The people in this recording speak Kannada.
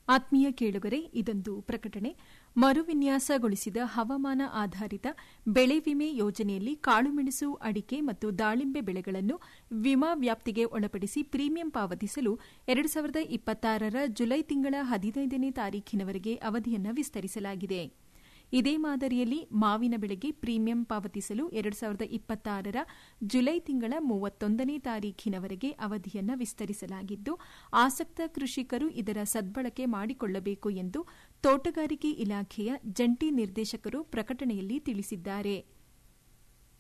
ಆತ್ಮೀಯ ಕೇಳುಗರೆ ಇದೊಂದು ಪ್ರಕಟಣೆ ಮರುವಿನ್ಯಾಸಗೊಳಿಸಿದ ಹವಾಮಾನ ಆಧಾರಿತ ಬೆಳೆ ವಿಮೆ ಯೋಜನೆಯಲ್ಲಿ ಕಾಳುಮೆಣಸು ಅಡಿಕೆ ಮತ್ತು ದಾಳಿಂಬೆ ಬೆಳೆಗಳನ್ನು ವಿಮಾ ವ್ಯಾಪ್ತಿಗೆ ಒಳಪಡಿಸಿ ಪ್ರೀಮಿಯಂ ಪಾವತಿಸಲು ಎರಡು ಸಾವಿರದ ಇಪ್ಪತ್ತಾರರ ಜುಲೈ ತಿಂಗಳ ಹದಿನೈದನೇ ತಾರೀಖಿನವರೆಗೆ ಅವಧಿಯನ್ನು ವಿಸ್ತರಿಸಲಾಗಿದೆ ಇದೇ ಮಾದರಿಯಲ್ಲಿ ಮಾವಿನ ಬೆಳೆಗೆ ಪ್ರೀಮಿಯಂ ಪಾವತಿಸಲು ಎರಡು ಸಾವಿರದ ಇಪ್ಪತ್ತಾರರ ಜುಲೈ ತಿಂಗಳ ಮೂವತ್ತೊಂದನೇ ತಾರೀಖಿನವರೆಗೆ ಅವಧಿಯನ್ನು ವಿಸ್ತರಿಸಲಾಗಿದ್ದು ಆಸಕ್ತ ಕೃಷಿಕರು ಇದರ ಸದ್ಬಳಕೆ ಮಾಡಿಕೊಳ್ಳಬೇಕು ಎಂದು ತೋಟಗಾರಿಕೆ ಇಲಾಖೆಯ ಜಂಟಿ ನಿರ್ದೇಶಕರು ಪ್ರಕಟಣೆಯಲ್ಲಿ ತಿಳಿಸಿದ್ದಾರೆ